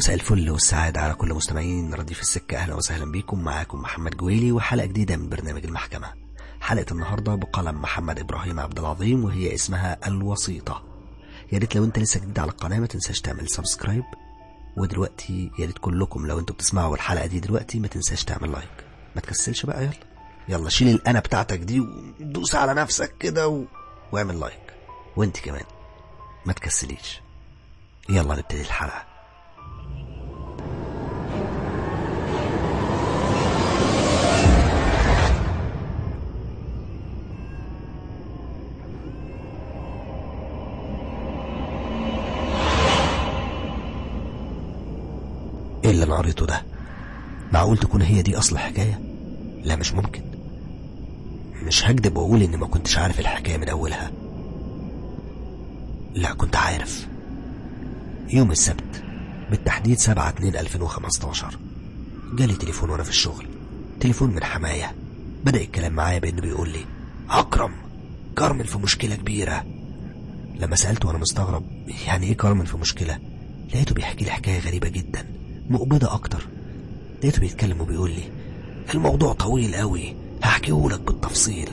مساء الفل والسعادة على كل مستمعين رديف السكة أهلا وسهلا بكم معاكم محمد جويلي وحلقة جديدة من برنامج المحكمة حلقة النهاردة بقلم محمد إبراهيم عبد العظيم وهي اسمها الوسيطة يا ريت لو أنت لسه جديد على القناة ما تنساش تعمل سبسكرايب ودلوقتي يا ريت كلكم لو أنتوا بتسمعوا الحلقة دي دلوقتي ما تنساش تعمل لايك ما تكسلش بقى يلا يلا شيل الأنا بتاعتك دي ودوس على نفسك كده و... واعمل لايك وأنت كمان ما تكسليش يلا نبتدي الحلقة ايه اللي انا قريته ده معقول تكون هي دي اصل الحكايه لا مش ممكن مش هكدب واقول اني ما كنتش عارف الحكايه من اولها لا كنت عارف يوم السبت بالتحديد 7 2 2015 جالي تليفون وانا في الشغل تليفون من حماية بدأ الكلام معايا بانه بيقول لي اكرم كارمن في مشكلة كبيرة لما سألته وانا مستغرب يعني ايه كارمن في مشكلة لقيته بيحكي لي حكاية غريبة جدا مقبضة اكتر لقيته بيتكلم وبيقول لي الموضوع طويل قوي هحكيهولك بالتفصيل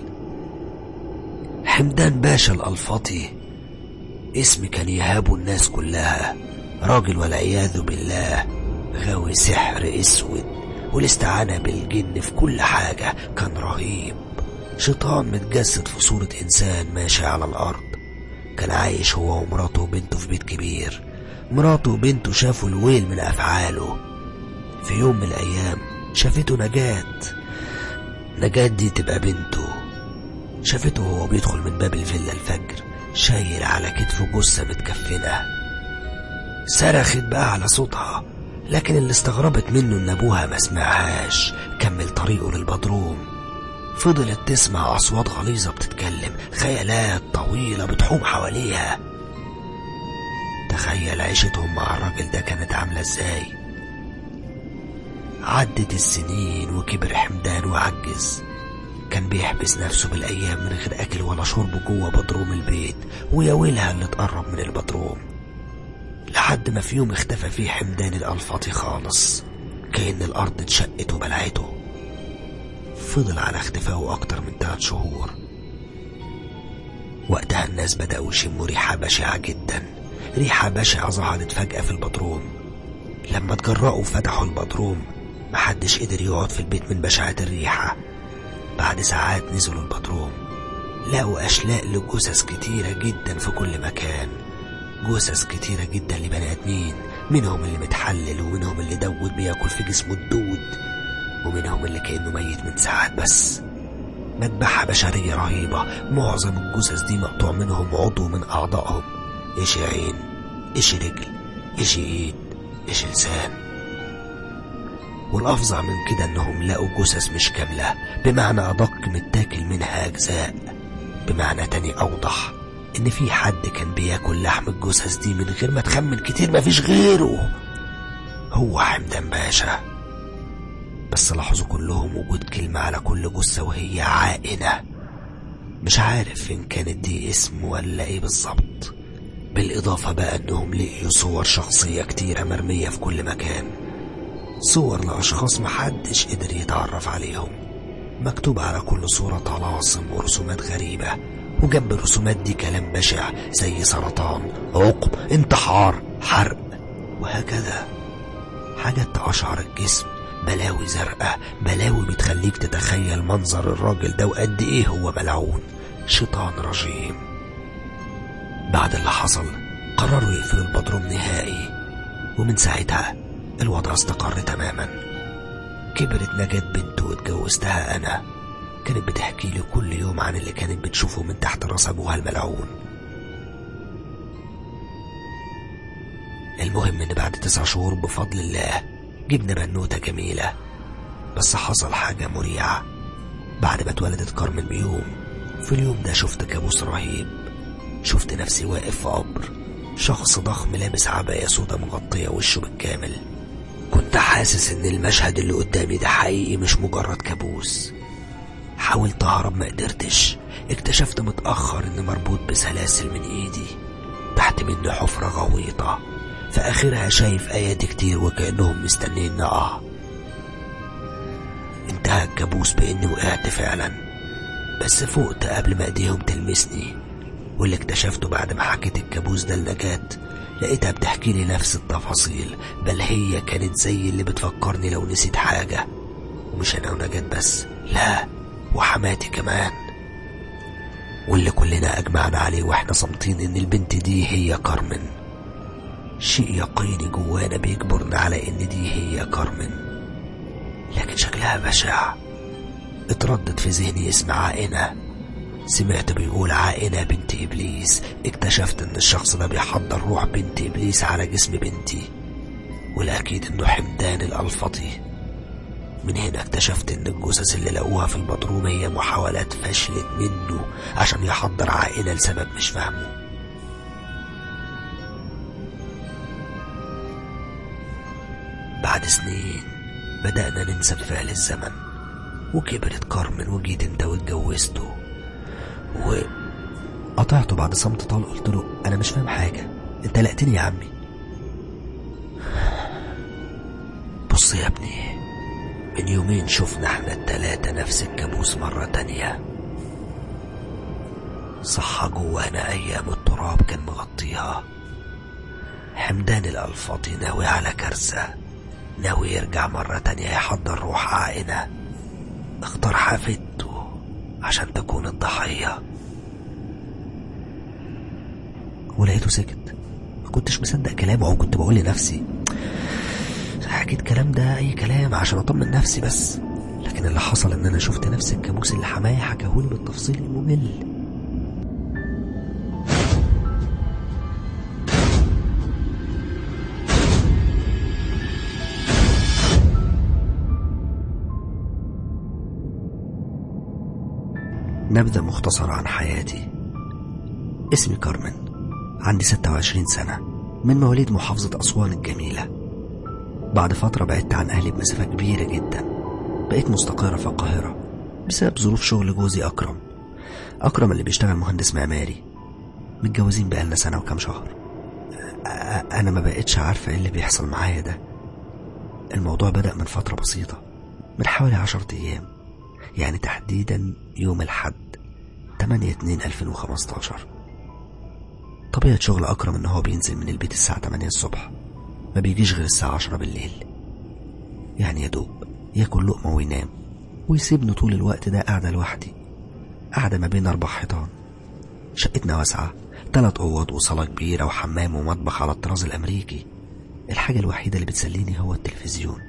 حمدان باشا الألفاطي اسم كان يهابه الناس كلها راجل والعياذ بالله غاوي سحر اسود والاستعانة بالجن في كل حاجة كان رهيب شيطان متجسد في صورة إنسان ماشي على الأرض كان عايش هو ومراته وبنته في بيت كبير مراته وبنته شافوا الويل من أفعاله في يوم من الأيام شافته نجاة نجاة دي تبقى بنته شافته وهو بيدخل من باب الفيلا الفجر شايل على كتفه جثة متكفنة صرخت بقى على صوتها لكن اللي استغربت منه ان ابوها ما سمعهاش كمل طريقه للبدروم فضلت تسمع اصوات غليظة بتتكلم خيالات طويلة بتحوم حواليها تخيل عيشتهم مع الراجل ده كانت عاملة ازاي عدت السنين وكبر حمدان وعجز كان بيحبس نفسه بالأيام من غير أكل ولا شرب جوه بدروم البيت ويا ويلها اللي تقرب من البدروم لحد ما في يوم اختفى فيه حمدان الألفاطي خالص كأن الأرض اتشقت وبلعته فضل على اختفائه أكتر من ثلاث شهور وقتها الناس بدأوا يشموا ريحة بشعة جدا ريحة بشعة ظهرت فجأة في البدروم لما اتجرأوا فتحوا البدروم محدش قدر يقعد في البيت من بشاعة الريحة بعد ساعات نزلوا البدروم لقوا أشلاء لجثث كتيرة جدا في كل مكان جثث كتيرة جدا لبني آدمين منهم اللي متحلل ومنهم اللي دود بياكل في جسمه الدود ومنهم اللي كأنه ميت من ساعات بس مذبحة بشرية رهيبة معظم الجثث دي مقطوع منهم عضو من أعضائهم إيش عين إيش رجل إيش إيد إيش لسان والأفظع من كده إنهم لقوا جثث مش كاملة بمعنى أدق متاكل منها أجزاء بمعنى تاني أوضح إن في حد كان بياكل لحم الجثث دي من غير ما تخمن كتير مفيش غيره هو حمدان باشا بس لاحظوا كلهم وجود كلمة على كل جثة وهي عائنة مش عارف إن كانت دي اسم ولا إيه بالظبط بالإضافة بقى إنهم لقيوا صور شخصية كتيرة مرمية في كل مكان صور لأشخاص محدش قدر يتعرف عليهم مكتوب على كل صورة طلاسم ورسومات غريبة وجنب الرسومات دي كلام بشع زي سرطان عقم انتحار حرق وهكذا حاجات تقشعر الجسم بلاوي زرقاء بلاوي بتخليك تتخيل منظر الراجل ده وقد ايه هو ملعون شيطان رجيم بعد اللي حصل قرروا يقفلوا البدروم نهائي ومن ساعتها الوضع استقر تماما كبرت نجاة بنت واتجوزتها أنا كانت بتحكي لي كل يوم عن اللي كانت بتشوفه من تحت راس أبوها الملعون المهم إن بعد تسع شهور بفضل الله جبنا بنوتة جميلة بس حصل حاجة مريعة بعد ما اتولدت كارمن بيوم في اليوم ده شفت كابوس رهيب شفت نفسي واقف في قبر شخص ضخم لابس عباية سودا مغطية وشه بالكامل كنت حاسس ان المشهد اللي قدامي ده حقيقي مش مجرد كابوس حاولت اهرب ما قدرتش اكتشفت متأخر اني مربوط بسلاسل من ايدي تحت مني حفرة غويطة في آخرها شايف آيات كتير وكأنهم مستنيين نقع انتهى الكابوس بإني وقعت فعلا بس فقت قبل ما ايديهم تلمسني واللي اكتشفته بعد ما حكيت الكابوس ده لنجاة لقيتها بتحكي لي نفس التفاصيل بل هي كانت زي اللي بتفكرني لو نسيت حاجة ومش أنا ونجاة بس لا وحماتي كمان واللي كلنا أجمعنا عليه وإحنا صامتين إن البنت دي هي كارمن شيء يقيني جوانا بيجبرنا على إن دي هي كارمن لكن شكلها بشع اتردد في ذهني اسم عائنة سمعت بيقول عائنة بنت إبليس اكتشفت إن الشخص ده بيحضر روح بنت إبليس على جسم بنتي والأكيد إنه حمدان الألفطي من هنا اكتشفت إن الجثث اللي لقوها في البدروم هي محاولات فشلت منه عشان يحضر عائنة لسبب مش فاهمه بعد سنين بدأنا ننسى بفعل الزمن وكبرت كارمن وجيت انت واتجوزته و قطعته بعد صمت طال قلت له انا مش فاهم حاجة انت لقتني يا عمي بص يا ابني من يومين شفنا احنا التلاتة نفس الكابوس مرة تانية صحى جوانا ايام التراب كان مغطيها حمدان الألفاظي ناوي على كارثة ناوي يرجع مرة تانية يحضر روح عائنة اختار حفيدته عشان تكون الضحية ولقيته سكت ما كنتش مصدق كلامه وكنت بقول لنفسي حكيت كلام ده اي كلام عشان اطمن نفسي بس لكن اللي حصل ان انا شفت نفس الكابوس اللي حماية حكاهولي بالتفصيل الممل نبذة مختصرة عن حياتي اسمي كارمن عندي 26 سنة من مواليد محافظة أسوان الجميلة بعد فترة بعدت عن أهلي بمسافة كبيرة جدا بقيت مستقرة في القاهرة بسبب ظروف شغل جوزي أكرم أكرم اللي بيشتغل مهندس معماري متجوزين بقالنا سنة وكام شهر أ- أنا ما بقتش عارفة إيه اللي بيحصل معايا ده الموضوع بدأ من فترة بسيطة من حوالي عشرة أيام يعني تحديدا يوم الحد 8 2 2015 طبيعة شغل أكرم إن هو بينزل من البيت الساعة 8 الصبح ما بيجيش غير الساعة 10 بالليل يعني يا دوب ياكل لقمة وينام ويسيبني طول الوقت ده قاعدة لوحدي قاعدة ما بين أربع حيطان شقتنا واسعة تلات أوض وصالة كبيرة وحمام ومطبخ على الطراز الأمريكي الحاجة الوحيدة اللي بتسليني هو التلفزيون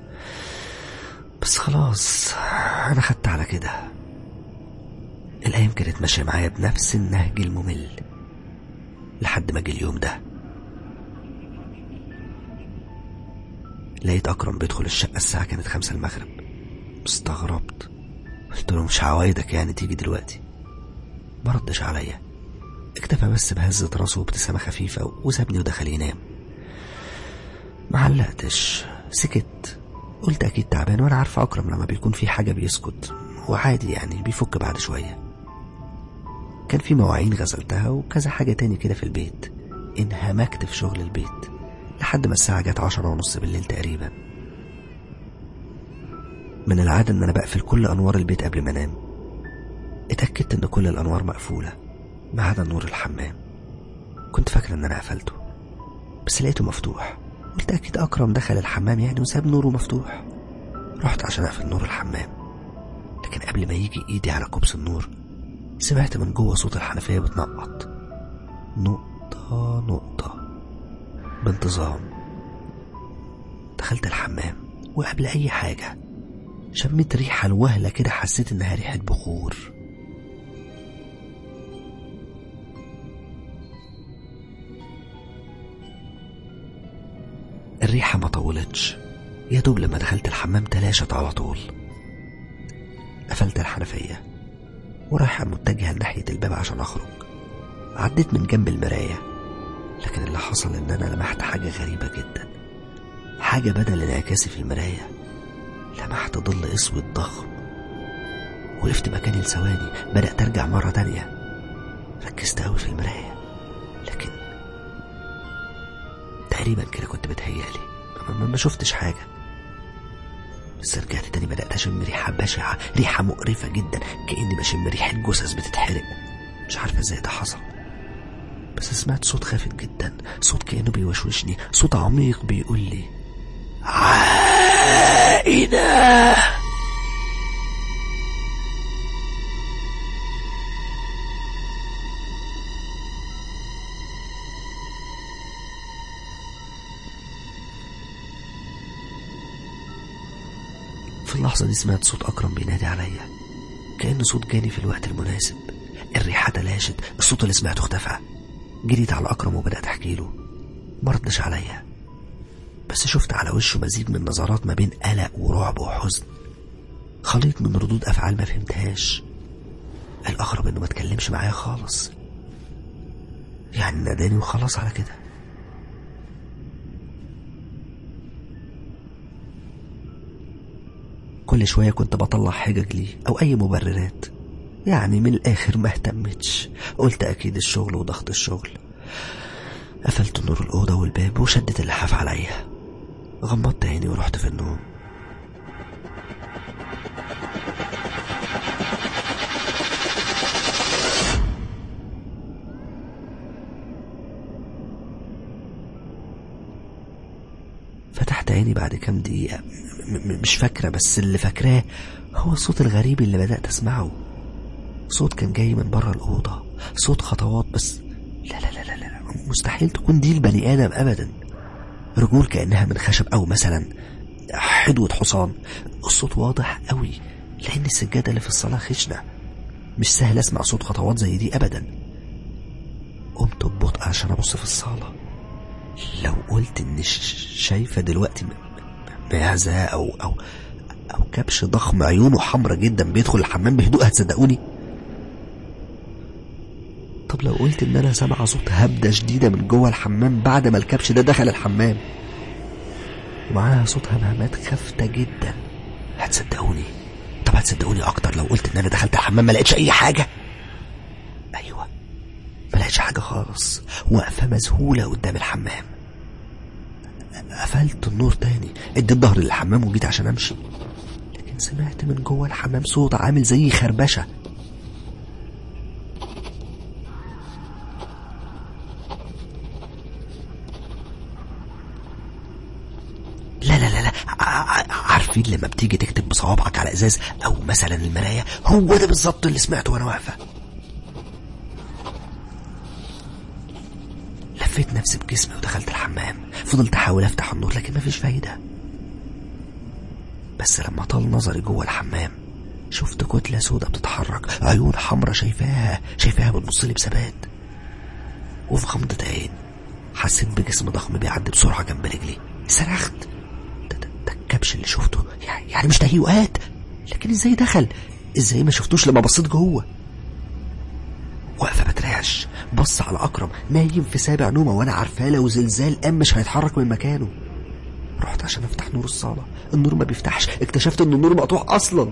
بس خلاص أنا خدت على كده الأيام كانت ماشية معايا بنفس النهج الممل لحد ما جه اليوم ده لقيت أكرم بيدخل الشقة الساعة كانت خمسة المغرب استغربت قلت له مش عوايدك يعني تيجي دلوقتي ما ردش عليا اكتفى بس بهزة راسه وابتسامة خفيفة وسابني ودخل ينام ما علقتش سكت قلت أكيد تعبان وأنا عارفة أكرم لما بيكون في حاجة بيسكت وعادي يعني بيفك بعد شوية كان في مواعين غسلتها وكذا حاجة تاني كده في البيت انهمكت في شغل البيت لحد ما الساعة جت عشرة ونص بالليل تقريبا من العادة ان انا بقفل كل انوار البيت قبل ما انام اتأكدت ان كل الانوار مقفولة ما عدا نور الحمام كنت فاكرة ان انا قفلته بس لقيته مفتوح قلت اكيد اكرم دخل الحمام يعني وساب نوره مفتوح رحت عشان اقفل نور الحمام لكن قبل ما يجي ايدي على كوبس النور سمعت من جوه صوت الحنفية بتنقط نقطة نقطة بانتظام دخلت الحمام وقبل أي حاجة شميت ريحة الوهلة كده حسيت إنها ريحة بخور الريحة ما طولتش يا دوب لما دخلت الحمام تلاشت على طول قفلت الحنفية ورايح متجهة ناحية الباب عشان أخرج عديت من جنب المراية لكن اللي حصل إن أنا لمحت حاجة غريبة جدا حاجة بدل انعكاسي في المراية لمحت ظل أسود ضخم وقفت مكاني لثواني بدأت أرجع مرة تانية ركزت أوي في المراية لكن ده تقريبا كده كنت بتهيالي ما, ما, ما شفتش حاجة بس رجعت تاني بدأت أشم ريحة بشعة ريحة مقرفة جدا كأني بشم ريحة جثث بتتحرق مش عارفة ازاي ده حصل بس سمعت صوت خافت جدا صوت كأنه بيوشوشني صوت عميق بيقول لي عائلة في اللحظة دي سمعت صوت أكرم بينادي عليا كأنه صوت جاني في الوقت المناسب الريحة تلاشت الصوت اللي سمعته اختفى جريت على أكرم وبدأت أحكي له مردش عليا بس شفت على وشه مزيج من نظرات ما بين قلق ورعب وحزن خليط من ردود أفعال ما فهمتهاش الأغرب إنه ما اتكلمش معايا خالص يعني ناداني وخلاص على كده كل شوية كنت بطلع حجج لي أو أي مبررات يعني من الآخر ما اهتمتش قلت أكيد الشغل وضغط الشغل قفلت نور الأوضة والباب وشدت اللحاف عليا غمضت عيني ورحت في النوم فتحت عيني بعد كام دقيقة م- م- مش فاكرة بس اللي فاكراه هو الصوت الغريب اللي بدأت أسمعه صوت كان جاي من بره الأوضة صوت خطوات بس لا لا لا لا, لا. مستحيل تكون دي البني آدم أبدا رجول كأنها من خشب أو مثلا حدوة حصان الصوت واضح قوي لأن السجادة اللي في الصلاة خشنة مش سهل أسمع صوت خطوات زي دي أبدا قمت ببطء عشان أبص في الصالة لو قلت إن ش- شايفة دلوقتي م- م- معزة أو أو أو كبش ضخم عيونه حمرة جدا بيدخل الحمام بهدوء هتصدقوني طب لو قلت إن أنا سامعة صوت هبدة شديدة من جوه الحمام بعد ما الكبش ده دخل الحمام ومعاها صوت همهمات خافتة جدا هتصدقوني طب هتصدقوني أكتر لو قلت إن أنا دخلت الحمام ما لقيتش أي حاجة أيوة ما لقيتش حاجة خالص واقفة مذهولة قدام الحمام قفلت النور تاني اديت ظهري للحمام وجيت عشان امشي لكن سمعت من جوه الحمام صوت عامل زي خربشه لا لا لا لا ع- ع- عارفين لما بتيجي تكتب بصوابعك على ازاز او مثلا المرايه هو ده بالظبط اللي سمعته وانا واقفه لفيت نفسي بجسمي ودخلت الحمام فضلت احاول افتح النور لكن مفيش فايده بس لما طال نظري جوه الحمام شفت كتله سودة بتتحرك عيون حمرا شايفاها شايفاها بتبص لي بثبات وفي غمضة عين حسيت بجسم ضخم بيعدي بسرعة جنب رجلي صرخت ده, ده, ده الكبش اللي شفته يعني, يعني مش تهيؤات لكن ازاي دخل ازاي ما شفتوش لما بصيت جوه واقفة بترعش بص على أكرم نايم في سابع نومة وأنا عارفاه لو زلزال قام مش هيتحرك من مكانه رحت عشان أفتح نور الصالة النور ما بيفتحش اكتشفت إن النور مقطوع أصلا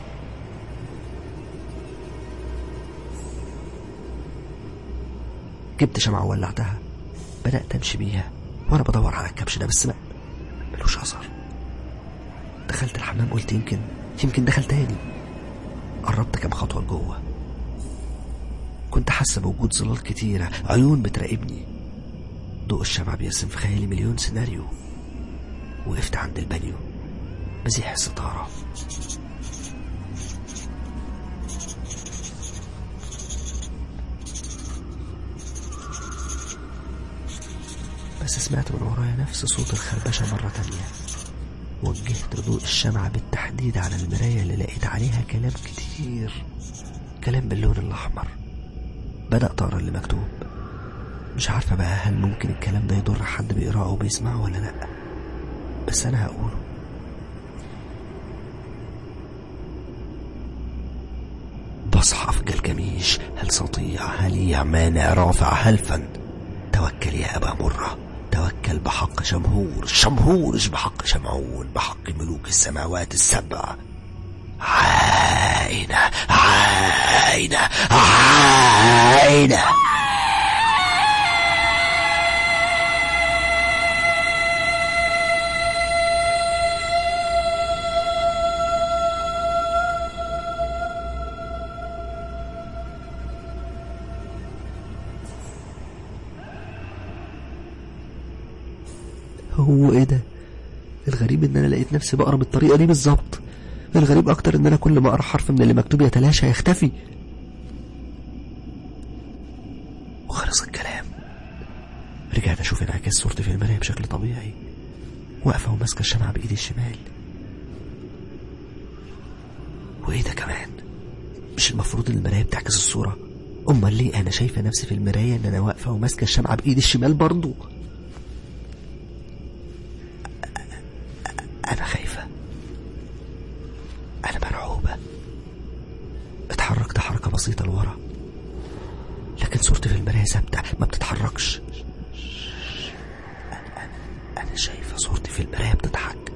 جبت شمعة وولعتها بدأت أمشي بيها وأنا بدور على الكبش ده بس ما ملوش أثر دخلت الحمام قلت يمكن يمكن دخل تاني قربت كام خطوة لجوه كنت حاسة بوجود ظلال كتيرة عيون بتراقبني ضوء الشمع بيرسم في خيالي مليون سيناريو وقفت عند البانيو بزيح الستارة بس سمعت من ورايا نفس صوت الخربشة مرة تانية وجهت ضوء الشمعة بالتحديد على المراية اللي لقيت عليها كلام كتير كلام باللون الأحمر بدأت أقرأ اللي مكتوب مش عارفة بقى هل ممكن الكلام ده يضر حد بيقرأه أو بيسمعه ولا لأ بس أنا هقوله بصحف جلجميش هل سطيع هل يعمانع رافع هلفا توكل يا أبا مرة توكل بحق شمهور شمهور مش بحق شمعون بحق ملوك السماوات السبع عاينة عاينة عاينة هو ايه ده الغريب ان انا لقيت نفسي بقرا بالطريقه دي بالظبط الغريب اكتر ان انا كل ما اقرا حرف من اللي مكتوب يتلاشى يختفي وخلص الكلام رجعت اشوف انعكاس صورتي في المرايه بشكل طبيعي واقفه وماسكه الشمعه بايدي الشمال وايه ده كمان مش المفروض ان المرايه بتعكس الصوره امال ليه انا شايفه نفسي في المرايه ان انا واقفه وماسكه الشمعه بايدي الشمال برضو انا خايفه انا مرعوبه اتحركت حركه بسيطه لورا لكن صورتي في المرايه ثابته ما بتتحركش أنا- انا شايفه صورتي في المرايه بتضحك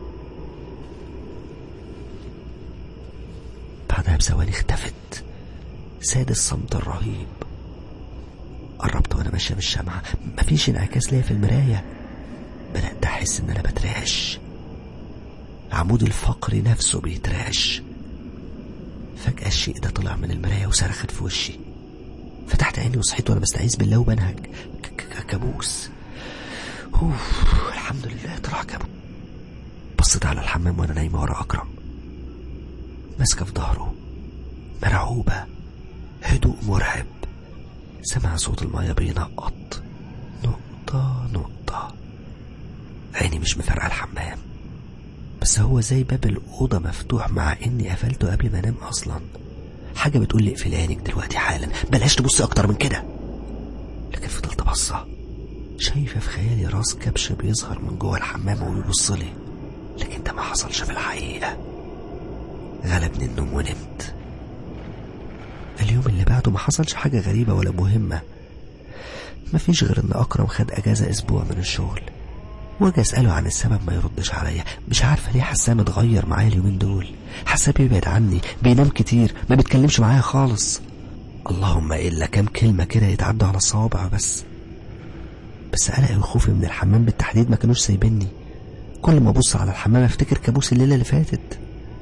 بعدها بثواني اختفت ساد الصمت الرهيب قربت وانا ماشيه بالشمعة مفيش انعكاس ليا في المراية بدأت أحس إن أنا بترعش العمود الفقري نفسه بيترعش فجأة الشيء ده طلع من المراية وصرخت في وشي فتحت عيني وصحيت وانا بستعيذ بالله وبنهج ك- ك- كابوس اوف الحمد لله طلع كابوس بصيت على الحمام وانا نايمه ورا اكرم ماسكه في ظهره مرعوبه هدوء مرعب سمع صوت المية بينقط نقطة نقطة عيني مش مفرقة الحمام بس هو زي باب الأوضة مفتوح مع إني قفلته قبل ما أنام أصلا حاجة بتقول لي اقفل عينك دلوقتي حالا بلاش تبص أكتر من كده لكن فضلت بصة شايفة في خيالي راس كبش بيظهر من جوه الحمام وبيبص لي لكن ده ما حصلش في الحقيقة غلبني النوم ونمت اليوم اللي بعده ما حصلش حاجة غريبة ولا مهمة مفيش غير ان اكرم خد اجازة اسبوع من الشغل واجي اساله عن السبب ما يردش عليا مش عارفه ليه حاساه متغير معايا اليومين دول حاساه بيبعد عني بينام كتير ما بيتكلمش معايا خالص اللهم الا كام كلمه كده يتعدوا على الصوابع بس بس قلقي وخوفي من الحمام بالتحديد ما كانوش سايبيني كل ما ابص على الحمام افتكر كابوس الليله اللي فاتت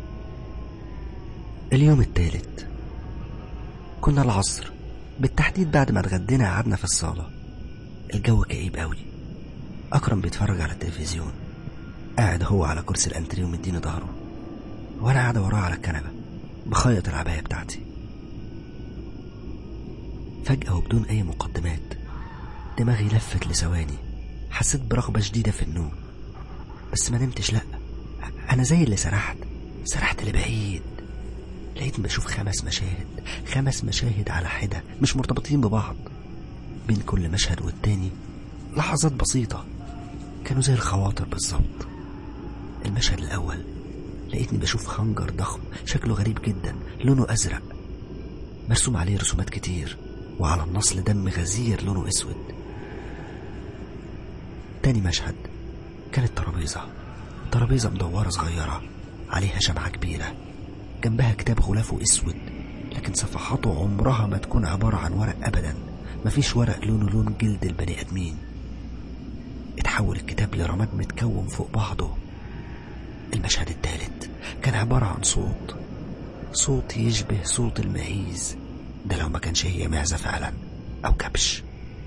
اليوم التالت كنا العصر بالتحديد بعد ما اتغدينا قعدنا في الصاله الجو كئيب قوي أكرم بيتفرج على التلفزيون قاعد هو على كرسي الأنتريه ومديني ظهره وأنا قاعدة وراه على الكنبة بخيط العباية بتاعتي فجأة وبدون أي مقدمات دماغي لفت لثواني حسيت برغبة شديدة في النوم بس ما نمتش لأ أنا زي اللي سرحت سرحت لبعيد لقيتني بشوف خمس مشاهد خمس مشاهد على حدة مش مرتبطين ببعض بين كل مشهد والتاني لحظات بسيطة كانوا زي الخواطر بالظبط المشهد الأول لقيتني بشوف خنجر ضخم شكله غريب جدا لونه أزرق مرسوم عليه رسومات كتير وعلى النصل دم غزير لونه أسود تاني مشهد كانت ترابيزة ترابيزة مدورة صغيرة عليها شمعة كبيرة جنبها كتاب غلافه أسود لكن صفحاته عمرها ما تكون عبارة عن ورق أبدا مفيش ورق لونه لون جلد البني آدمين اتحول الكتاب لرماد متكون فوق بعضه المشهد الثالث كان عبارة عن صوت صوت يشبه صوت المعيز ده لو ما كانش هي معزة فعلا أو كبش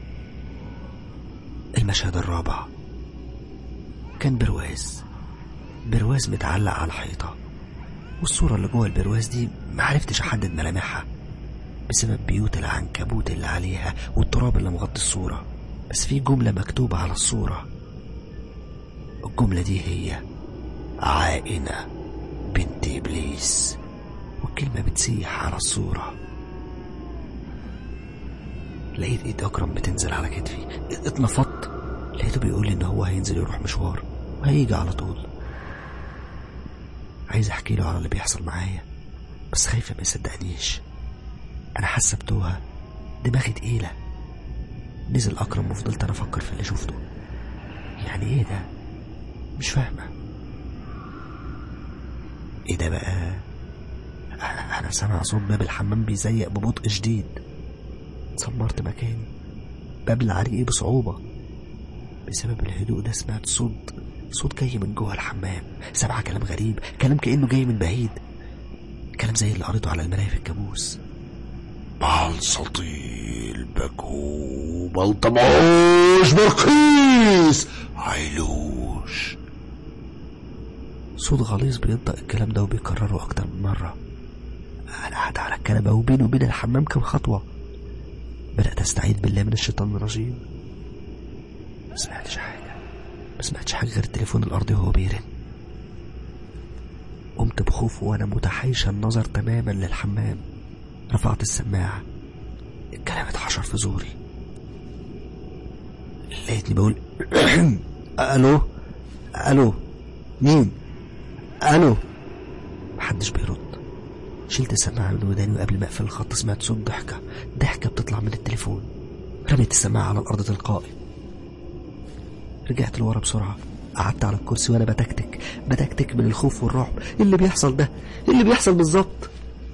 المشهد الرابع كان برواز برواز متعلق على الحيطة والصورة اللي جوه البرواز دي معرفتش أحدد ملامحها بسبب بيوت العنكبوت اللي عليها والتراب اللي مغطي الصورة بس في جملة مكتوبة على الصورة الجملة دي هي عائنة بنت إبليس والكلمة بتسيح على الصورة لقيت ايد أكرم بتنزل على كتفي اتنفضت لقيته بيقول لي إن هو هينزل يروح مشوار وهيجي على طول عايز أحكي له على اللي بيحصل معايا بس خايفة ما يصدقنيش أنا حاسة بتوها دماغي تقيلة نزل أكرم وفضلت أنا أفكر في اللي شفته يعني إيه ده؟ مش فاهمة إيه ده بقى؟ أنا أنا سامع صوت باب الحمام بيزيق ببطء شديد اتسمرت مكاني ببلع ريقي بصعوبة بسبب الهدوء ده سمعت صوت صوت جاي من جوه الحمام سامعة كلام غريب كلام كأنه جاي من بعيد كلام زي اللي قريته على المراية في الكابوس بالسطيل بكو بلطمعوش برقيس عيلوش صوت غليظ بينطق الكلام ده وبيكرره أكتر من مرة أنا قاعد على الكنبة وبيني وبين الحمام كم خطوة بدأت أستعيذ بالله من الشيطان الرجيم ما سمعتش حاجة ما سمعتش حاجة غير التليفون الأرضي وهو بيرن قمت بخوف وأنا متحيش النظر تماما للحمام رفعت السماعة الكلام اتحشر في زوري لقيتني بقول ألو ألو مين ألو محدش بيرد شلت السماعة من وداني وقبل ما أقفل الخط سمعت صوت ضحكة ضحكة بتطلع من التليفون رميت السماعة على الأرض تلقائي رجعت لورا بسرعة قعدت على الكرسي وأنا بتكتك بتكتك من الخوف والرعب إيه اللي بيحصل ده إيه اللي بيحصل بالظبط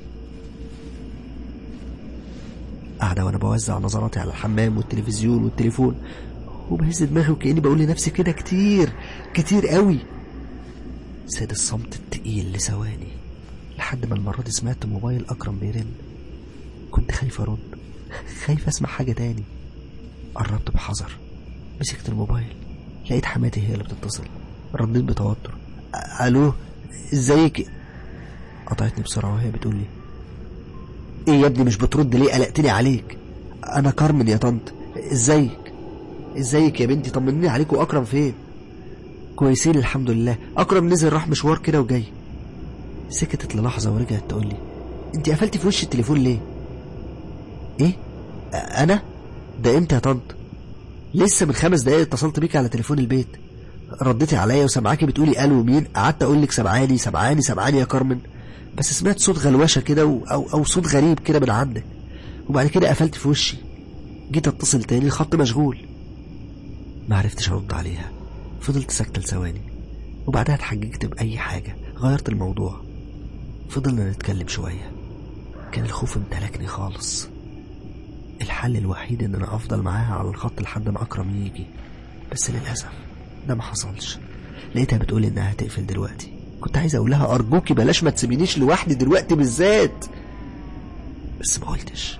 قاعدة وأنا بوزع نظراتي على الحمام والتلفزيون والتليفون وبهز دماغي وكأني بقول لنفسي كده كتير كتير قوي ساد الصمت التقيل لثواني لحد ما المرة دي سمعت موبايل أكرم بيرن كنت خايف أرد خايف أسمع حاجة تاني قربت بحذر مسكت الموبايل لقيت حماتي هي اللي بتتصل رديت بتوتر أ- ألو ازيك قطعتني بسرعة وهي بتقول لي ايه يا ابني مش بترد ليه قلقتني عليك انا كارمن يا طنط ازيك ازيك يا بنتي طمنيني عليك واكرم فين كويسين الحمد لله اكرم نزل راح مشوار كده وجاي سكتت للحظة ورجعت تقول لي انت قفلتي في وش التليفون ليه ايه أ- انا ده امتى يا طنط لسه من خمس دقايق اتصلت بيك على تليفون البيت رديتي عليا وسامعاكي بتقولي الو مين قعدت اقول لك سامعاني سامعاني سامعاني يا كارمن بس سمعت صوت غلوشه كده و- او او صوت غريب كده من عندك وبعد كده قفلت في وشي جيت اتصل تاني الخط مشغول ما عرفتش ارد عليها فضلت ساكته لثواني وبعدها اتحججت باي حاجه غيرت الموضوع فضلنا نتكلم شويه كان الخوف امتلكني خالص الحل الوحيد ان انا افضل معاها على الخط لحد ما اكرم يجي بس للاسف ده ما حصلش لقيتها بتقول انها هتقفل دلوقتي كنت عايز اقول لها ارجوكي بلاش ما تسيبينيش لوحدي دلوقتي بالذات بس ما قلتش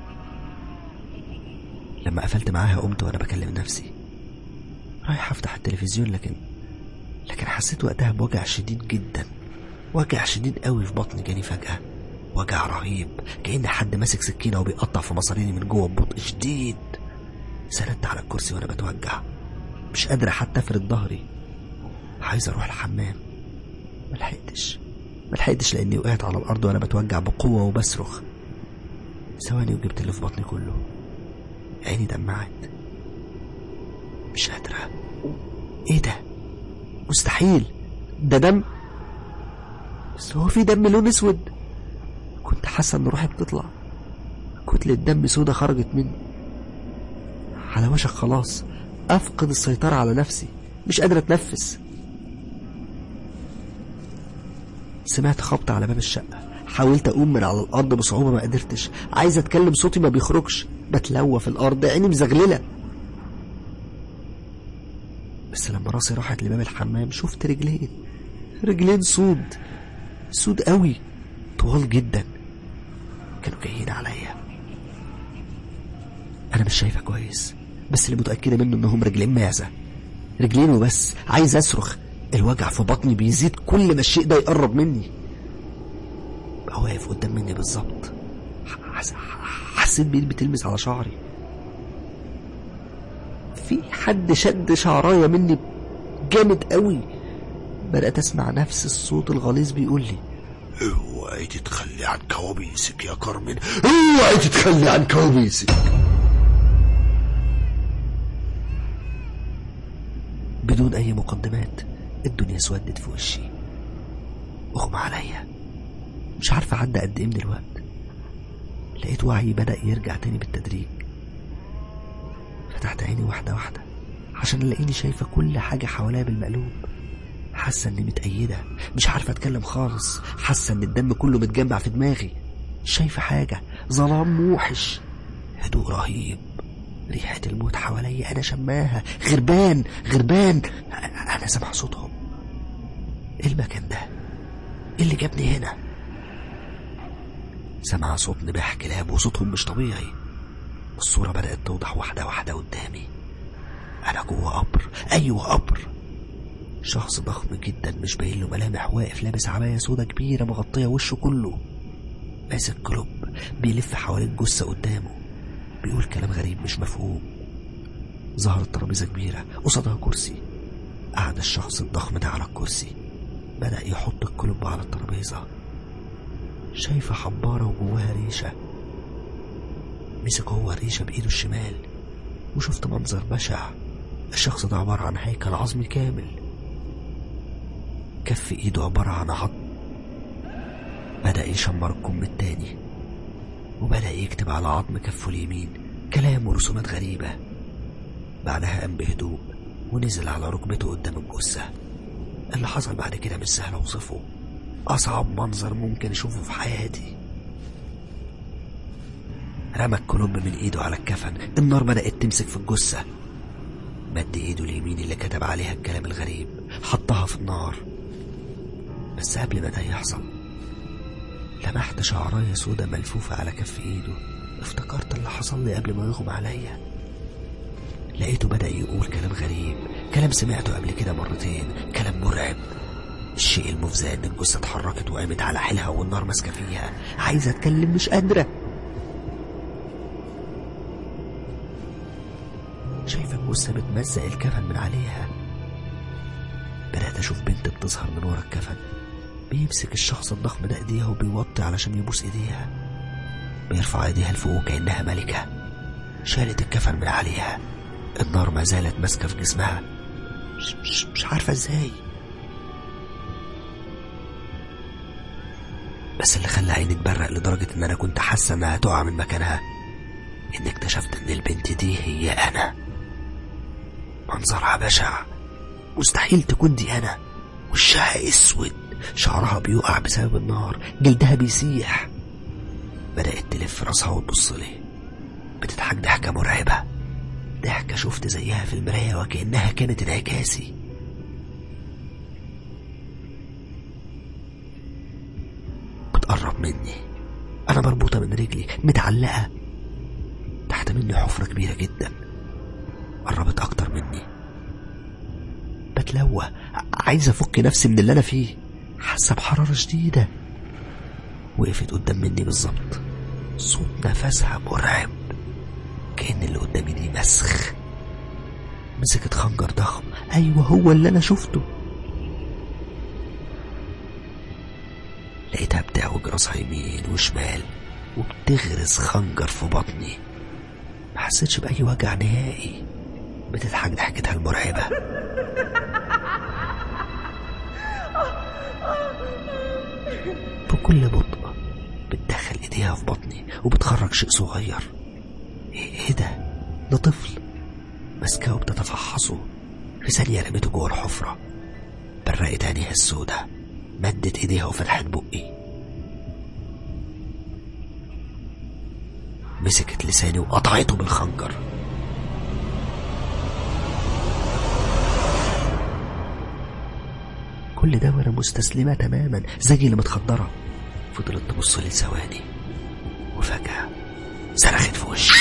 لما قفلت معاها قمت وانا بكلم نفسي رايح افتح التلفزيون لكن لكن حسيت وقتها بوجع شديد جدا وجع شديد قوي في بطني جاني فجأة وجع رهيب كأن حد ماسك سكينة وبيقطع في مصاريني من جوه ببطء شديد سندت على الكرسي وانا بتوجع مش قادرة حتى افرد ظهري عايز اروح الحمام ملحقتش ملحقتش لاني وقعت على الارض وانا بتوجع بقوة وبصرخ ثواني وجبت اللي في بطني كله عيني دمعت مش قادرة ايه ده مستحيل ده دم بس هو في دم لون اسود كنت حاسة ان روحي بتطلع كتلة دم سودة خرجت مني على وشك خلاص افقد السيطرة على نفسي مش قادر اتنفس سمعت خبط على باب الشقة حاولت أقوم من على الأرض بصعوبة ما قدرتش عايز أتكلم صوتي ما بيخرجش بتلوى في الأرض عيني مزغللة بس لما راسي راحت لباب الحمام شفت رجلين رجلين سود سود قوي طوال جدا كانوا جايين عليا أنا مش شايفة كويس بس اللي متأكدة منه إنهم رجلين معزة رجلين وبس عايز أصرخ الوجع في بطني بيزيد كل ما الشيء ده يقرب مني بقى واقف قدام مني بالظبط حس... حسيت بإيد بتلمس على شعري في حد شد شعرايا مني جامد قوي بدأت أسمع نفس الصوت الغليظ بيقول لي اوعي تتخلي عن كوابيسك يا كارمن اوعي تتخلي عن كوابيسك بدون أي مقدمات الدنيا اسودت في وشي أغمى عليا مش عارفة عدى قد إيه من الوقت لقيت وعي بدأ يرجع تاني بالتدريج فتحت عيني واحدة واحدة عشان الاقيني شايفة كل حاجة حواليا بالمقلوب حاسة اني متأيدة مش عارفة اتكلم خالص حاسة ان الدم كله متجمع في دماغي مش شايفة حاجة ظلام موحش هدوء رهيب ريحة الموت حواليا أنا شماها غربان غربان أنا سامع صوتهم إيه المكان ده؟ إيه اللي جابني هنا؟ سمع صوت نباح كلاب وصوتهم مش طبيعي الصورة بدأت توضح واحدة واحدة قدامي أنا جوه قبر أيوه قبر شخص ضخم جدا مش باين له ملامح واقف لابس عباية سودا كبيرة مغطية وشه كله ماسك كلوب بيلف حوالين جثة قدامه بيقول كلام غريب مش مفهوم ظهرت ترابيزة كبيرة قصادها كرسي قعد الشخص الضخم ده على الكرسي بدأ يحط الكلوب على الترابيزة شايفة حبارة وجواها ريشة مسك هو الريشة بإيده الشمال وشفت منظر بشع الشخص ده عبارة عن هيكل عظمي كامل كف إيده عبارة عن عظم بدأ يشمر الكم التاني وبدأ يكتب على عظم كفه اليمين كلام ورسومات غريبة بعدها قام بهدوء ونزل على ركبته قدام الجثة اللي حصل بعد كده مش سهل أوصفه أصعب منظر ممكن أشوفه في حياتي رمى الكلوب من إيده على الكفن النار بدأت تمسك في الجثة مد إيده اليمين اللي كتب عليها الكلام الغريب حطها في النار بس قبل ما ده يحصل لمحت شعراية سودة ملفوفة على كف إيده افتكرت اللي حصل لي قبل ما يغمى عليا لقيته بدأ يقول كلام غريب كلام سمعته قبل كده مرتين كلام مرعب الشيء المفزع ان الجثة اتحركت وقامت على حيلها والنار ماسكة فيها عايزة اتكلم مش قادرة شايفة الجثة بتمزق الكفن من عليها بدأت أشوف بنت بتظهر من ورا الكفن بيمسك الشخص الضخم ده ايديها وبيوطي علشان يبوس ايديها بيرفع ايديها لفوق كأنها ملكة شالت الكفن من عليها النار ما زالت ماسكة في جسمها مش, مش, مش عارفة ازاي بس اللي خلى عيني تبرق لدرجة ان انا كنت حاسة انها هتقع من مكانها ان اكتشفت ان البنت دي هي انا منظرها بشع مستحيل تكون دي انا وشها اسود شعرها بيقع بسبب النار جلدها بيسيح بدأت تلف راسها وتبص لي بتضحك ضحكة مرعبة ضحكة شفت زيها في المراية وكأنها كانت انعكاسي بتقرب مني أنا مربوطة من رجلي متعلقة تحت مني حفرة كبيرة جدا قربت أكتر مني بتلوى عايز أفك نفسي من اللي أنا فيه حاسة بحرارة شديدة وقفت قدام مني بالظبط صوت نفسها مرعب كأن اللي قدامي دي مسخ مسكت خنجر ضخم أيوة هو اللي أنا شفته لقيتها بتعوج راسها يمين وشمال وبتغرز خنجر في بطني ما حسيتش بأي وجع نهائي بتضحك ضحكتها المرعبة بكل بطء بتدخل ايديها في بطني وبتخرج شيء صغير ايه ده ده طفل ماسكاه وبتتفحصه في ثانية رميته جوه الحفرة برقت عينيها السودة مدت ايديها وفتحت بقي مسكت لساني وقطعته بالخنجر كل ده وانا مستسلمة تماما زي اللي متخدرة فضلت تبص لي ثواني وفجأة صرخت في وشي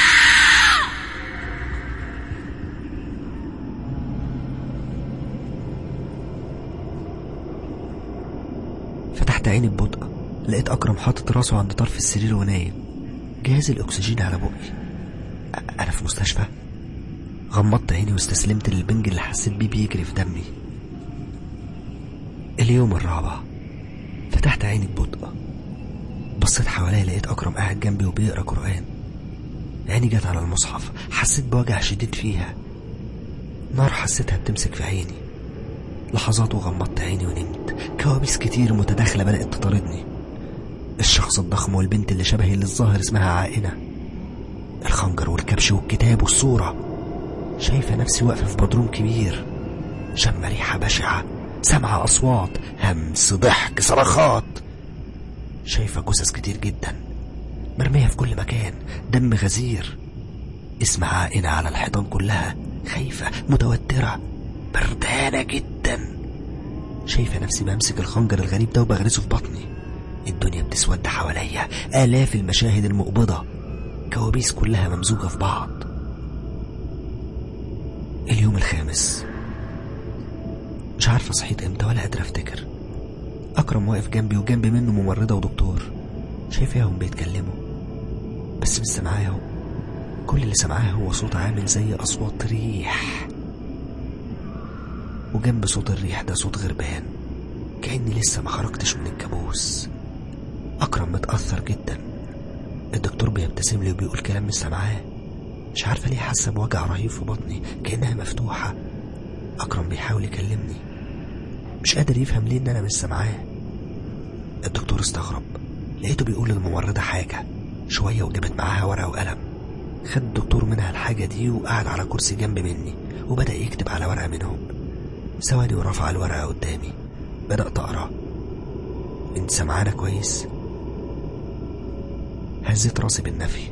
فتحت عيني ببطء لقيت أكرم حاطط راسه عند طرف السرير ونايم جهاز الأكسجين على بقي أنا في مستشفى غمضت عيني واستسلمت للبنج اللي حسيت بيه بيجري في دمي اليوم الرابع فتحت عيني ببطء بصيت حواليا لقيت أكرم قاعد جنبي وبيقرأ قرآن عيني جت على المصحف حسيت بوجع شديد فيها نار حسيتها بتمسك في عيني لحظات وغمضت عيني ونمت كوابيس كتير متداخلة بدأت تطاردني الشخص الضخم والبنت اللي شبهي اللي الظاهر اسمها عائنة الخنجر والكبش والكتاب والصورة شايفة نفسي واقفة في بدروم كبير شم ريحة بشعة سمع أصوات همس ضحك صرخات شايفة جثث كتير جدا مرمية في كل مكان دم غزير اسم عائنة على الحيطان كلها خايفة متوترة بردانة جدا شايفة نفسي بمسك الخنجر الغريب ده وبغرسه في بطني الدنيا بتسود حواليا آلاف المشاهد المقبضة كوابيس كلها ممزوجة في بعض اليوم الخامس مش عارفة صحيت امتى ولا قادر افتكر أكرم واقف جنبي وجنبي منه ممرضة ودكتور شايفاهم بيتكلموا بس مش سامعاهم كل اللي سمعاه هو صوت عامل زي أصوات ريح وجنب صوت الريح ده صوت غربان كأني لسه ما خرجتش من الكابوس أكرم متأثر جدا الدكتور بيبتسم لي وبيقول كلام مش سامعاه مش عارفة ليه حاسة بوجع رهيب في بطني كأنها مفتوحة أكرم بيحاول يكلمني مش قادر يفهم ليه إن أنا مش سامعاه الدكتور استغرب لقيته بيقول للممرضة حاجة شوية وجابت معاها ورقة وقلم خد الدكتور منها الحاجة دي وقعد على كرسي جنب مني وبدأ يكتب على ورقة منهم ثواني ورفع الورقة قدامي بدأت أقرأ انت سمعانا كويس هزيت راسي بالنفي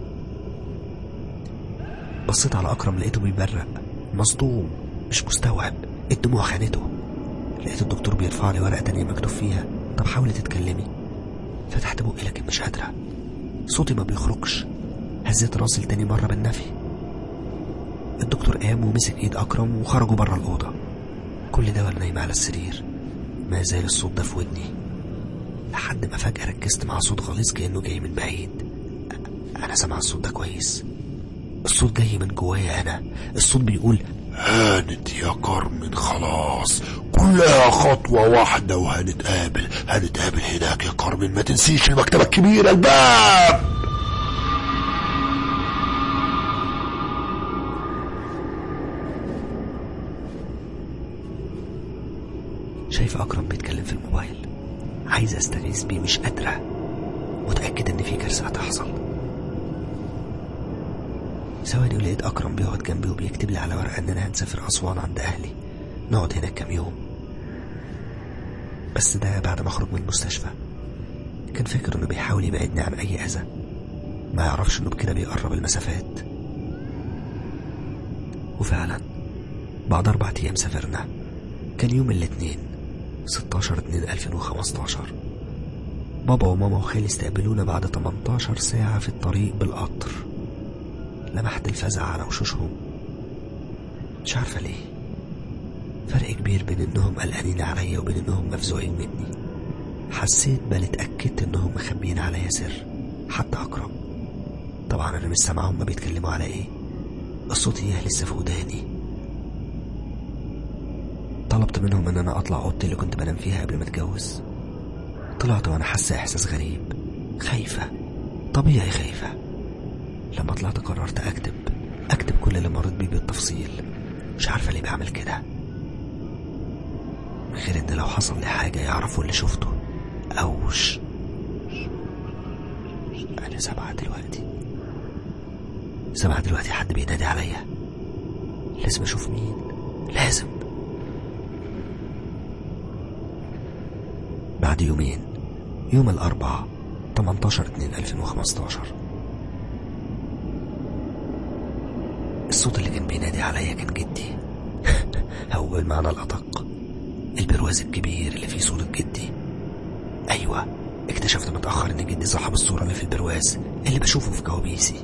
بصيت على أكرم لقيته بيبرق مصدوم مش مستوعب الدموع خانته لقيت الدكتور بيرفع لي ورقة تانية مكتوب فيها طب حاولي تتكلمي فتحت بقي لكن مش قادرة صوتي ما بيخرجش هزيت راسي لتاني مرة بالنفي الدكتور قام ومسك ايد أكرم وخرجوا بره الأوضة كل ده وانا نايمة على السرير ما زال الصوت ده في ودني لحد ما فجأة ركزت مع صوت غليظ كأنه جاي من بعيد أنا سامع الصوت ده كويس الصوت جاي من جوايا أنا الصوت بيقول هانت يا كارمن خلاص كلها خطوة واحدة وهنتقابل هنتقابل هناك يا كارمن ما تنسيش المكتبة الكبيرة الباب شايف أكرم بيتكلم في الموبايل عايز أستغيث بيه مش قادرة متأكد إن في كارثة هتحصل ثواني ولقيت أكرم بيقعد جنبي وبيكتب لي على ورقة إننا هنسافر أسوان عند أهلي نقعد هناك كام يوم بس ده بعد ما أخرج من المستشفى كان فاكر إنه بيحاول يبعدني عن أي أذى ما يعرفش إنه بكده بيقرب المسافات وفعلا بعد أربع أيام سافرنا كان يوم الاثنين 16 2 2015 بابا وماما وخالي استقبلونا بعد 18 ساعة في الطريق بالقطر لمحت الفزع على وشوشهم مش عارفة ليه فرق كبير بين انهم قلقانين عليا وبين انهم مفزوعين مني حسيت بل اتأكدت انهم مخبيين عليا سر حتى أكرم طبعا انا مش سامعهم ما بيتكلموا على ايه الصوت اياه لسه في وداني طلبت منهم ان انا اطلع اوضتي اللي كنت بنام فيها قبل ما اتجوز طلعت وانا حاسه احساس غريب خايفه طبيعي خايفه لما طلعت قررت اكتب اكتب كل اللي مريت بيه بالتفصيل مش عارفه ليه بعمل كده غير ان لو حصل لي حاجه يعرفوا اللي شفته او ش... انا سامعه دلوقتي سامعه دلوقتي حد بينادي عليا لازم اشوف مين لازم بعد يومين يوم الأربعاء 18 2 2015 الصوت اللي كان بينادي عليا كان جدي هو بالمعنى الأدق البرواز الكبير اللي فيه صورة جدي أيوة اكتشفت متأخر إن جدي صاحب الصورة اللي في البرواز اللي بشوفه في كوابيسي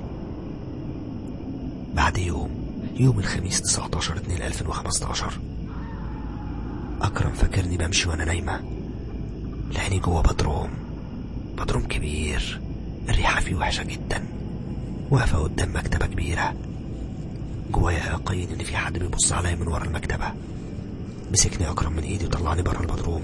بعد يوم يوم الخميس 19 2 2015 أكرم فاكرني بمشي وأنا نايمة لقاني جوه بدروم بدروم كبير الريحة فيه وحشة جدا واقفة قدام مكتبة كبيرة جوايا يقين إن في حد بيبص عليا من ورا المكتبة مسكني أكرم من إيدي وطلعني بره البدروم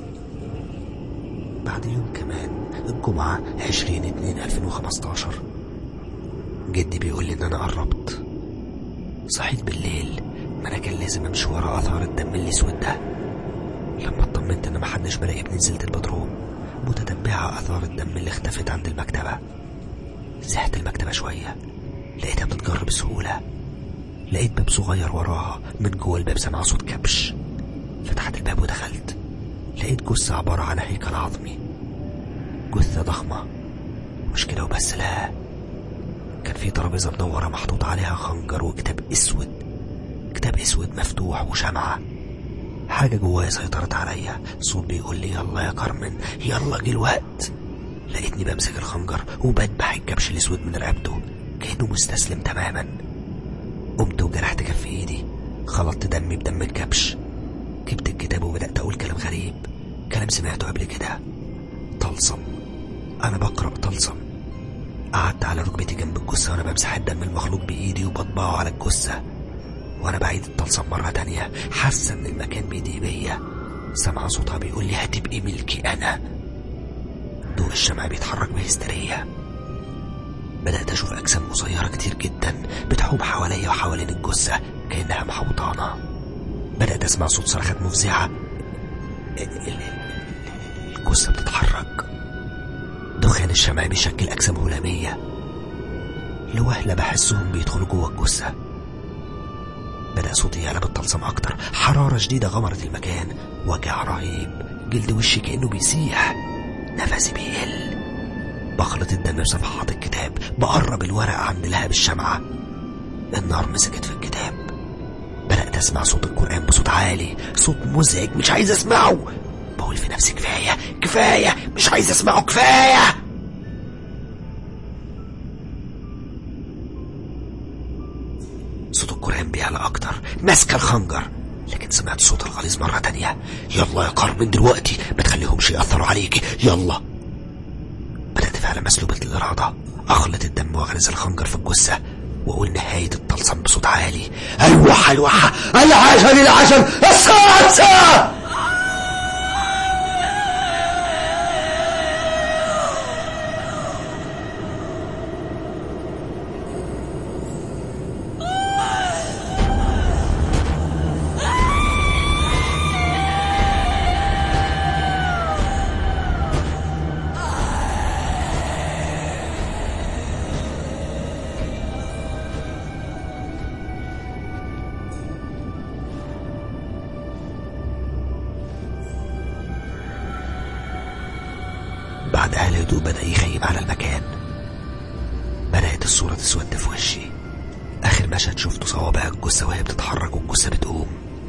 بعد يوم كمان الجمعة عشرين اتنين ألفين وخمستاشر جدي بيقول لي إن أنا قربت صحيت بالليل ما أنا كان لازم أمشي ورا آثار الدم الأسود ده لما اطمنت ان محدش مراقبني نزلت البدروم متتبعة اثار الدم اللي اختفت عند المكتبة زحت المكتبة شوية لقيتها بتتجر بسهولة لقيت باب صغير وراها من جوه الباب سمع صوت كبش فتحت الباب ودخلت لقيت جثة عبارة عن هيكل عظمي جثة ضخمة مش كده وبس لا كان في ترابيزة منورة محطوط عليها خنجر وكتاب اسود كتاب اسود مفتوح وشمعة حاجة جوايا سيطرت عليا صوت بيقول لي يلا يا كارمن يلا جه الوقت لقيتني بمسك الخنجر وبدبح الكبش الاسود من رقبته كأنه مستسلم تماما قمت وجرحت كف ايدي خلطت دمي بدم الكبش جبت الكتاب وبدأت أقول كلام غريب كلام سمعته قبل كده طلسم أنا بقرأ طلسم قعدت على ركبتي جنب الجثة وأنا بمسح الدم المخلوط بإيدي وبطبعه على الجثة وأنا بعيد الطلسم مرة تانية حاسة إن المكان بيضيق بيا سامعة صوتها بيقول لي هتبقي ملكي أنا ضوء الشمع بيتحرك بهستيرية بدأت أشوف أجسام قصيرة كتير جدا بتحوم حواليا وحوالين الجثة كأنها محوطانة بدأت أسمع صوت صرخات مفزعة ال- ال- الجثة بتتحرك دخان الشمع بيشكل أجسام هلامية لوهلة بحسهم بيدخلوا جوه الجثة بدأ صوتي يعلى بالطلسم أكتر حرارة شديدة غمرت المكان وجع رهيب جلد وشي كأنه بيسيح نفسي بيقل بخلط الدم بصفحات الكتاب بقرب الورق عند لهب الشمعة النار مسكت في الكتاب بدأت أسمع صوت القرآن بصوت عالي صوت مزعج مش عايز أسمعه بقول في نفسي كفاية كفاية مش عايز أسمعه كفاية صوت القرآن بيعلى أكتر ماسكة الخنجر لكن سمعت صوت الغليظ مرة تانية يلا يا كارمن دلوقتي ما تخليهمش يأثروا عليكي يلا بدأت فعلا مسلوبة الإرادة أخلط الدم وأغرز الخنجر في الجثة وأقول نهاية الطلسم بصوت عالي الوحى الوحى العشر العشر الساعة الساعة بعدها الهدوء بدأ يخيم على المكان بدأت الصورة تسود في وشي آخر مشهد شفته صوابع الجثة وهي بتتحرك والجثة بتقوم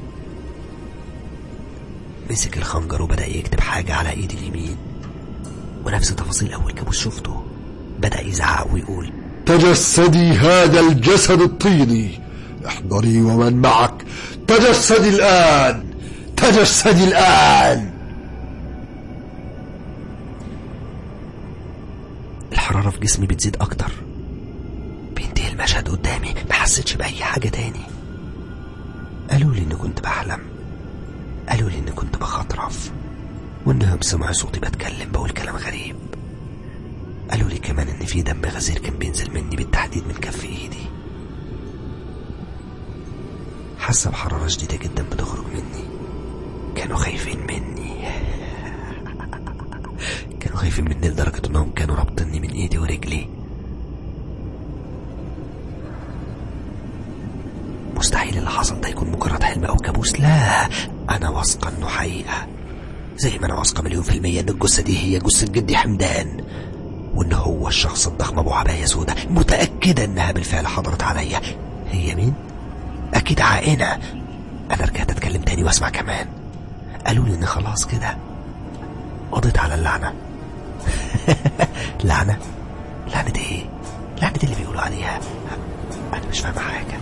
مسك الخنجر وبدأ يكتب حاجة على إيدي اليمين ونفس تفاصيل أول كابوس شفته بدأ يزعق ويقول تجسدي هذا الجسد الطيني احضري ومن معك تجسدي الآن تجسدي الآن الحرارة في جسمي بتزيد أكتر بينتهي المشهد قدامي ما حسيتش بأي حاجة تاني قالوا لي إني كنت بحلم قالوا لي إني كنت بخطرف وإنهم سمعوا صوتي بتكلم بقول كلام غريب قالوا لي كمان إن في دم غزير كان بينزل مني بالتحديد من كف إيدي حاسة بحرارة شديدة جدا بتخرج مني كانوا خايفين مني كانوا خايفين مني لدرجة انهم كانوا رابطيني من ايدي ورجلي مستحيل اللي حصل ده يكون مجرد حلم او كابوس لا انا واثقة انه حقيقة زي ما انا واثقة مليون في المية ان الجثة دي هي جثة جدي حمدان وان هو الشخص الضخم ابو عباية سودة متأكدة انها بالفعل حضرت عليا هي مين؟ اكيد عائنة انا رجعت اتكلم تاني واسمع كمان قالوا لي ان خلاص كده قضيت على اللعنة لعنة لعنة ايه لعنة اللي بيقولوا عليها انا مش فاهم حاجة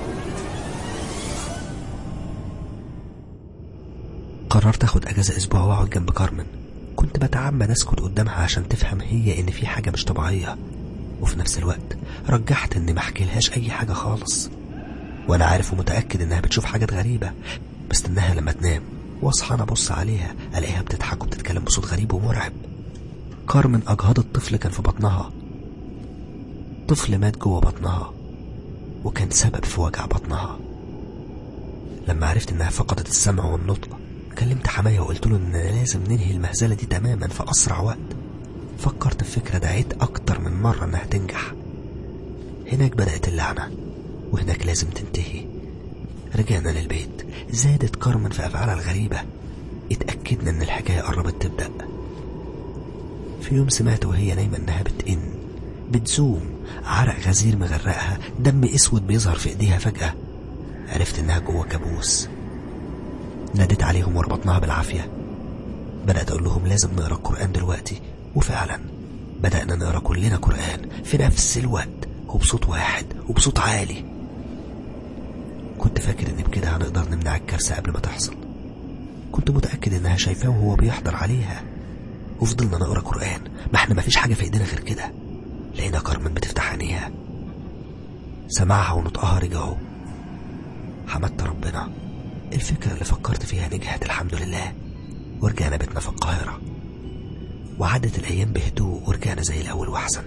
قررت اخد اجازة اسبوع واقعد جنب كارمن كنت بتعمد اسكت قدامها عشان تفهم هي ان في حاجة مش طبيعية وفي نفس الوقت رجحت اني ما احكيلهاش اي حاجة خالص وانا عارف ومتأكد انها بتشوف حاجات غريبة بستناها لما تنام واصحى انا ابص عليها الاقيها بتضحك وبتتكلم بصوت غريب ومرعب كارمن اجهضت طفل كان في بطنها طفل مات جوه بطنها وكان سبب في وجع بطنها لما عرفت انها فقدت السمع والنطق كلمت حماية وقلت له ان لازم ننهي المهزلة دي تماما في اسرع وقت فكرت في فكرة دعيت اكتر من مرة انها تنجح هناك بدأت اللعنة وهناك لازم تنتهي رجعنا للبيت زادت كارمن في أفعالها الغريبة اتأكدنا إن الحكاية قربت تبدأ في يوم سمعت وهي نايمة إنها بتئن بتزوم عرق غزير مغرقها دم اسود بيظهر في ايديها فجأة عرفت انها جوه كابوس ناديت عليهم وربطناها بالعافية بدأت أقول لهم لازم نقرأ القرآن دلوقتي وفعلا بدأنا نقرأ كلنا قرآن في نفس الوقت وبصوت واحد وبصوت عالي كنت فاكر ان بكده هنقدر نمنع الكارثة قبل ما تحصل كنت متأكد انها شايفاه وهو بيحضر عليها وفضلنا نقرا قرآن ما احنا مفيش حاجة في ايدينا غير كده لقينا كارمن بتفتح عينيها سمعها ونطقها رجعوا حمدت ربنا الفكرة اللي فكرت فيها نجحت الحمد لله ورجعنا بيتنا في القاهرة وعدت الأيام بهدوء ورجعنا زي الأول وأحسن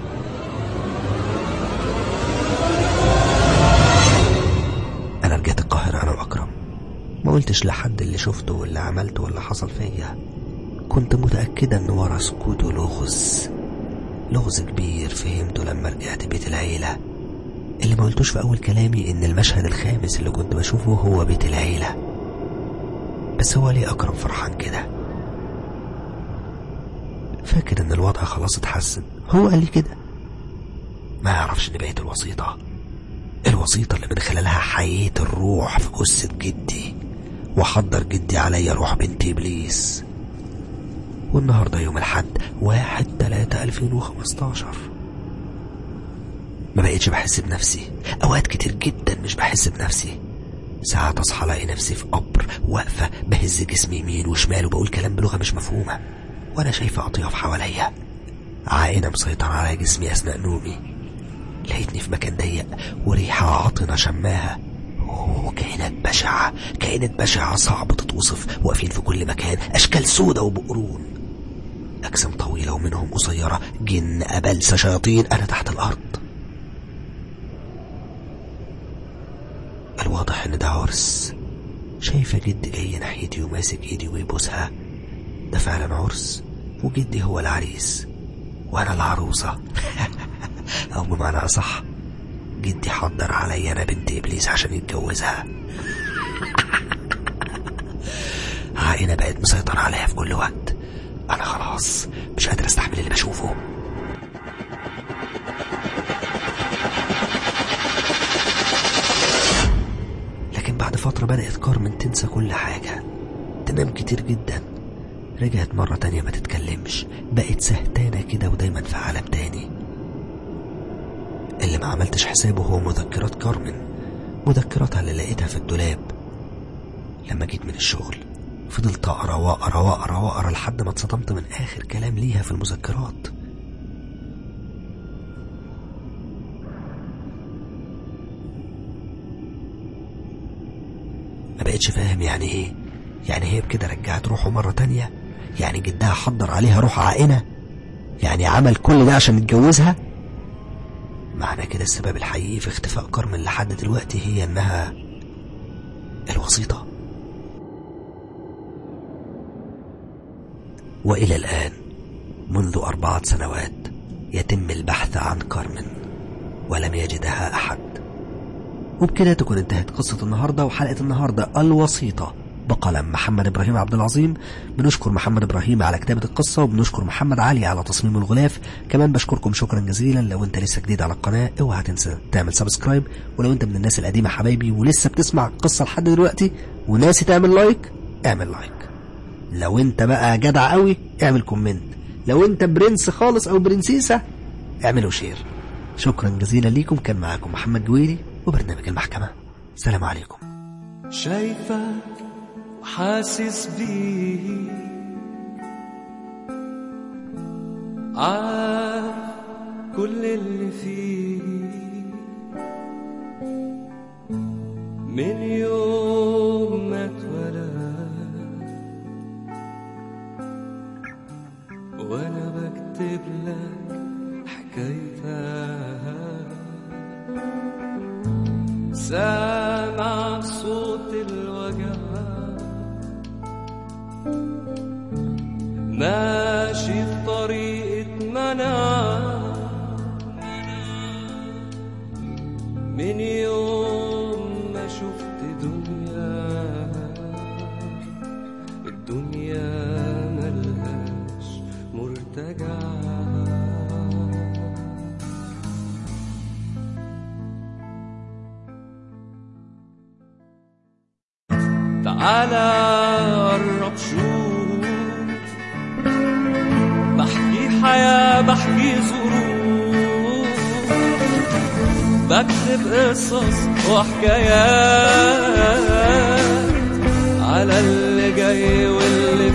أنا رجعت القاهرة أنا وأكرم ما قلتش لحد اللي شفته واللي عملته واللي حصل فيا كنت متأكدة إن ورا سكوته لغز لغز كبير فهمته لما رجعت بيت العيلة اللي ما قلتوش في أول كلامي إن المشهد الخامس اللي كنت بشوفه هو بيت العيلة بس هو ليه أكرم فرحان كده فاكر إن الوضع خلاص اتحسن هو قال لي كده ما يعرفش إن بقيت الوسيطة الوسيطة اللي من خلالها حييت الروح في جثة جدي وحضر جدي عليا روح بنت إبليس والنهاردة يوم الحد واحد تلاتة ألفين وخمستاشر ما بقيتش بحس بنفسي أوقات كتير جدا مش بحس بنفسي ساعات أصحى ألاقي نفسي في قبر واقفة بهز جسمي يمين وشمال وبقول كلام بلغة مش مفهومة وأنا شايفة أطياف حواليا عائنة مسيطرة على جسمي أثناء نومي لقيتني في مكان ضيق وريحة عاطنة شماها أوه كائنات بشعة كائنات بشعة صعب تتوصف واقفين في كل مكان أشكال سودة وبقرون أجسام طويلة ومنهم قصيرة جن أبلسة شياطين أنا تحت الأرض الواضح إن ده عرس شايفة جدي جاي ناحيتي وماسك إيدي ويبوسها ده فعلا عرس وجدي هو العريس وأنا العروسة أو بمعنى أصح جدي حضر عليا أنا بنت إبليس عشان يتجوزها عائلة بقت مسيطرة عليها في كل وقت أنا خلاص مش قادر أستحمل اللي بشوفه لكن بعد فترة بدأت كارمن تنسى كل حاجة تنام كتير جدا رجعت مرة تانية ما تتكلمش بقت سهتانة كده ودايما في عالم تاني اللي ما عملتش حسابه هو مذكرات كارمن مذكراتها اللي لقيتها في الدولاب لما جيت من الشغل فضلت اقرا واقرا واقرا واقرا لحد ما اتصدمت من اخر كلام ليها في المذكرات ما بقتش فاهم يعني ايه يعني هي بكده رجعت روحه مرة تانية يعني جدها حضر عليها روح عائنة يعني عمل كل ده عشان يتجوزها معنى كده السبب الحقيقي في اختفاء كارمن لحد دلوقتي هي انها الوسيطة وإلى الآن منذ أربعة سنوات يتم البحث عن كارمن ولم يجدها أحد وبكده تكون انتهت قصة النهاردة وحلقة النهاردة الوسيطة بقلم محمد إبراهيم عبد العظيم بنشكر محمد إبراهيم على كتابة القصة وبنشكر محمد علي على تصميم الغلاف كمان بشكركم شكرا جزيلا لو انت لسه جديد على القناة اوعى تنسى تعمل سبسكرايب ولو انت من الناس القديمة حبايبي ولسه بتسمع القصة لحد دلوقتي وناسي تعمل لايك اعمل لايك لو انت بقى جدع قوي اعمل كومنت لو انت برنس خالص او برنسيسة اعملوا شير شكرا جزيلا ليكم كان معاكم محمد جويري وبرنامج المحكمة السلام عليكم شايفك وحاسس بيه عارف كل اللي فيه من يوم ما اتولد وانا بكتب لك حكايتها سامع صوت الوجع ماشي في طريقة منع من يوم ما شفت دنيا الدنيا ملهاش مرتجع تعالى قرب شوف بحكي حياتي الحياة بحكي ظروف بكتب قصص وحكايات على اللي جاي واللي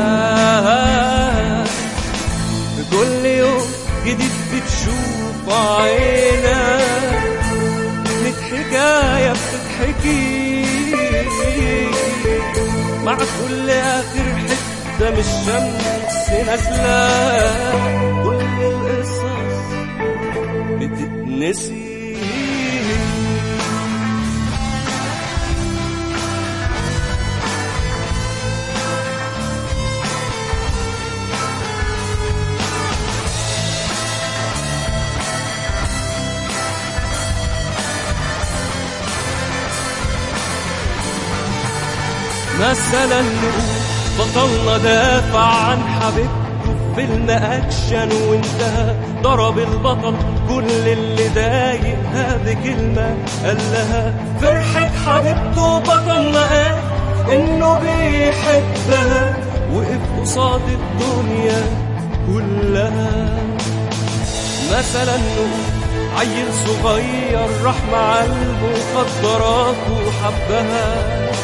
فات كل يوم جديد بتشوف عينك ميت حكاية بتتحكي مع كل آخر حتة من الشمس نازلة كل القصص بتتنسي مثلا نقول بطلنا دافع عن حبيبته في فيلم اكشن وانتهى ضرب البطل كل اللي ضايقها بكلمه قال لها فرحه حبيبته بطلنا قال انه بيحبها وقف قصاد الدنيا كلها مثلا نقول عيل صغير راح مع المخدرات وحبها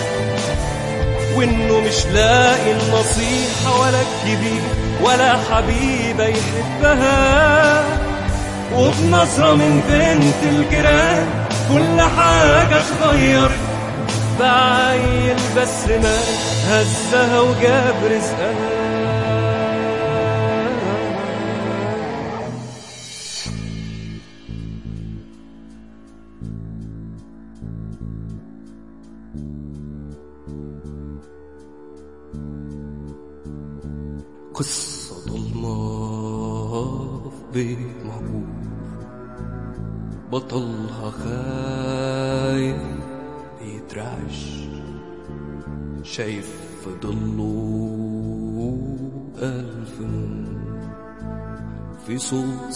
وانه مش لاقي النصيحة ولا الكبير ولا حبيبة يحبها وبنظرة من بنت الجيران كل حاجة اتغيرت بعيل بس ما هزها وجاب رزقها قصة ضلمة في بيت مهجور بطلها خايف بيترعش شايف في ضله ألف نور في صوت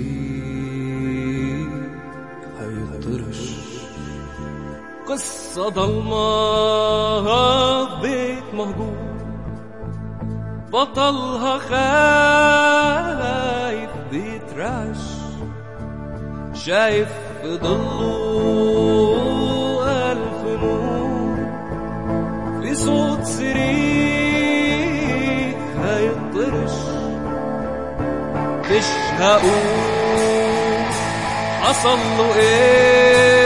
سرير هيطرش قصة ضلمة في بيت مهجور بطلها خايف بيترعش شايف في ضله ألف نور في صوت سرير هيطرش مش هقول حصل له ايه